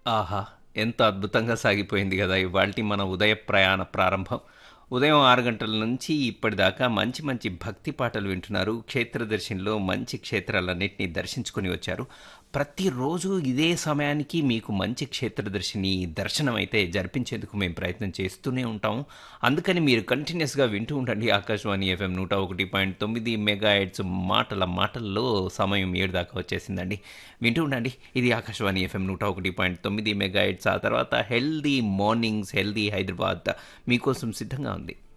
ఆహా! ఎంత అద్భుతంగా సాగిపోయింది గదా! ఇవాల్టి మన ఉదయ ప్రయాణ ప్రారంభం. ఉదయం 6 గంటల నుంచి ఇప్పటిదాకా మంచి మంచి భక్తి పాటలు వింటున్నారు. క్షేత్రదర్శినిలో మంచి క్షేత్రాలన్నిటిని దర్శించుకొని వచ్చారు. ప్రతిరోజు ఇదే సమయానికి మీకు మంచి క్షేత్రదర్శిని దర్శనం అయితే జరిపించేందుకు మేము ప్రయత్నం చేస్తూనే ఉంటాం. అందుకని మీరు కంటిన్యూయస్‌గా వింటూ ఉండండి ఆకాశవాణి ఎఫ్ఎం 101.9 మెగాహెర్ట్జ్ మాటల మాటల్లో సమయం 7 దాకా వచ్చేసిందండి. వింటూ ఉండండి. ఇది ఆకాశవాణి ఎఫ్ఎం 101.9 మెగాహెర్ట్జ్. ఆ తర్వాత హెల్తీ మార్నింగ్స్, హెల్తీ హైదరాబాద్ మీకోసం సిద్ధంగా ఉంది.